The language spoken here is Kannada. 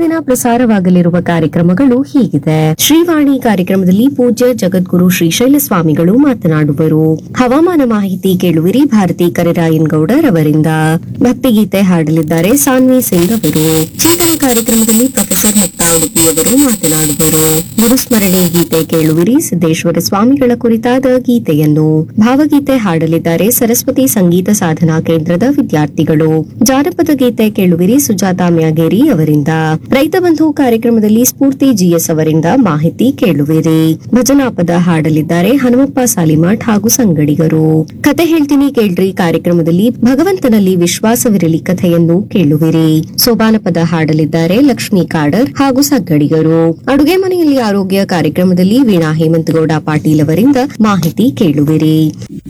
ದಿನ ಪ್ರಸಾರವಾಗಲಿರುವ ಕಾರ್ಯಕ್ರಮಗಳು ಹೀಗಿದೆ ಶ್ರೀವಾಣಿ ಕಾರ್ಯಕ್ರಮದಲ್ಲಿ ಪೂಜ್ಯ ಜಗದ್ಗುರು ಶ್ರೀಶೈಲ ಸ್ವಾಮಿಗಳು ಮಾತನಾಡುವರು ಹವಾಮಾನ ಮಾಹಿತಿ ಕೇಳುವಿರಿ ಭಾರತಿ ಕರಿರಾಯನ್ ಗೌಡರ್ ಅವರಿಂದ ಭಕ್ತಿಗೀತೆ ಹಾಡಲಿದ್ದಾರೆ ಸಾನ್ವಿ ಸಿಂಗ್ ಅವರು ಚಿಂತನ ಕಾರ್ಯಕ್ರಮದಲ್ಲಿ ಪ್ರೊಫೆಸರ್ ಹತ್ತಾವತಿ ಅವರು ಮಾತನಾಡುವರು ಗುರುಸ್ಮರಣೆ ಗೀತೆ ಕೇಳುವಿರಿ ಸಿದ್ದೇಶ್ವರ ಸ್ವಾಮಿಗಳ ಕುರಿತಾದ ಗೀತೆಯನ್ನು ಭಾವಗೀತೆ ಹಾಡಲಿದ್ದಾರೆ ಸರಸ್ವತಿ ಸಂಗೀತ ಸಾಧನಾ ಕೇಂದ್ರದ ವಿದ್ಯಾರ್ಥಿಗಳು ಜಾನಪದ ಗೀತೆ ಕೇಳುವಿರಿ ಸುಜಾತಾ ಮ್ಯಾಗೇರಿ ಅವರಿಂದ ರೈತ ಬಂಧು ಕಾರ್ಯಕ್ರಮದಲ್ಲಿ ಸ್ಫೂರ್ತಿ ಜಿಎಸ್ ಅವರಿಂದ ಮಾಹಿತಿ ಕೇಳುವಿರಿ ಭಜನಾ ಪದ ಹಾಡಲಿದ್ದಾರೆ ಹನುಮಪ್ಪ ಸಾಲಿಮಠ್ ಹಾಗೂ ಸಂಗಡಿಗರು ಕತೆ ಹೇಳ್ತೀನಿ ಕೇಳ್ರಿ ಕಾರ್ಯಕ್ರಮದಲ್ಲಿ ಭಗವಂತನಲ್ಲಿ ವಿಶ್ವಾಸವಿರಲಿ ಕಥೆಯನ್ನು ಕೇಳುವಿರಿ ಸೋಬಾನ ಪದ ಹಾಡಲಿದ್ದಾರೆ ಲಕ್ಷ್ಮೀ ಕಾಡರ್ ಹಾಗೂ ಸಂಗಡಿಗರು ಅಡುಗೆ ಮನೆಯಲ್ಲಿ ಆರೋಗ್ಯ ಕಾರ್ಯಕ್ರಮದಲ್ಲಿ ವೀಣಾ ಹೇಮಂತಗೌಡ ಪಾಟೀಲ್ ಅವರಿಂದ ಮಾಹಿತಿ ಕೇಳುವಿರಿ